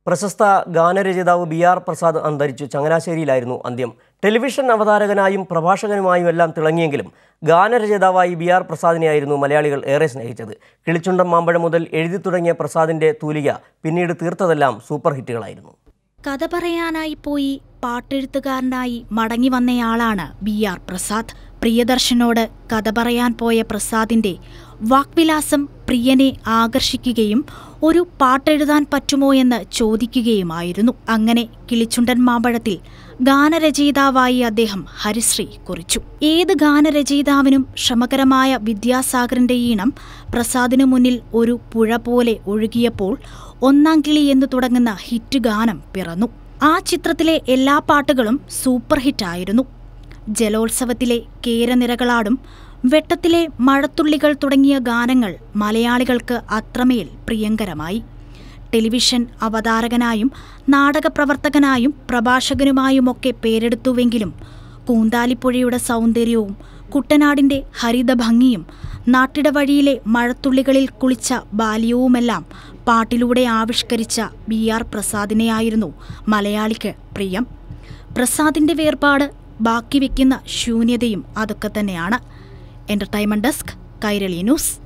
പ്രശസ്ത ഗാനരചയിതാവ് B R Prasad അന്തരിച്ചു ചങ്ങനാശ്ശേരിയിലായിരുന്നു അന്ത്യം ടെലിവിഷൻ അവതാരകനായും പ്രഭാഷകനുമായും എല്ലാം തിളങ്ങിയെങ്കിലും ഗാനരചയിതാവായി ബി ആർ പ്രസാദിനെയായിരുന്നു മലയാളികൾ ഏറെ സ്നേഹിച്ചത് കിളിച്ചുണ്ടം മാമ്പഴം മുതൽ എഴുതി തുടങ്ങിയ പ്രസാദിന്റെ തൂലിക പിന്നീട് തീർത്തതെല്ലാം സൂപ്പർ ഹിറ്റുകളായിരുന്നു കഥ പറയാനായി പോയി പാട്ടെഴുത്തുകാരനായി മടങ്ങി വന്നയാളാണ് ബി ആർ പ്രസാദ് പ്രിയദർശനോട് കഥ പറയാൻ പോയ പ്രസാദിന്റെ വാക്വിലാസം പ്രിയനെ ആകർഷിക്കുകയും ഒരു പാട്ടെഴുതാൻ പറ്റുമോ എന്ന് ചോദിക്കുകയുമായിരുന്നു അങ്ങനെ കിളിച്ചുണ്ടൻ മാമ്പഴത്തിൽ ഗാനരചയിതാവായി അദ്ദേഹം ഹരിശ്രീ കുറിച്ചു ഏത് ഗാനരചയിതാവിനും ശ്രമകരമായ വിദ്യാസാഗറിന്റെ ഈണം പ്രസാദിനു മുന്നിൽ ഒരു പുഴ പോലെ ഒഴുകിയപ്പോൾ ഒന്നാം കിളി എന്ന് തുടങ്ങുന്ന ഹിറ്റ് ഗാനം പിറന്നു ആ ചിത്രത്തിലെ എല്ലാ പാട്ടുകളും സൂപ്പർ ഹിറ്റായിരുന്നു ജലോത്സവത്തിലെ കേരനിരകളാടും വെട്ടത്തിലെ മഴത്തുള്ളികൾ തുടങ്ങിയ ഗാനങ്ങൾ മലയാളികൾക്ക് അത്രമേൽ പ്രിയങ്കരമായി ടെലിവിഷൻ അവതാരകനായും നാടകപ്രവർത്തകനായും പ്രഭാഷകനുമായുമൊക്കെ പേരെടുത്തുവെങ്കിലും കൂന്താലിപ്പുഴയുടെ സൗന്ദര്യവും കുട്ടനാടിന്റെ ഹരിതഭംഗിയും നാട്ടിടവഴിയിലെ മഴത്തുള്ളികളിൽ കുളിച്ച ബാല്യവുമെല്ലാം പാട്ടിലൂടെ ആവിഷ്കരിച്ച ബി ആർ പ്രസാദിനെയായിരുന്നു മലയാളിക്ക് പ്രിയം പ്രസാദിന്റെ വേർപാട് ബാക്കി വെക്കുന്ന ശൂന്യതയും അതൊക്കെ തന്നെയാണ് എന്റർടൈൻമെന്റ് ഡെസ്ക് കൈരളി ന്യൂസ്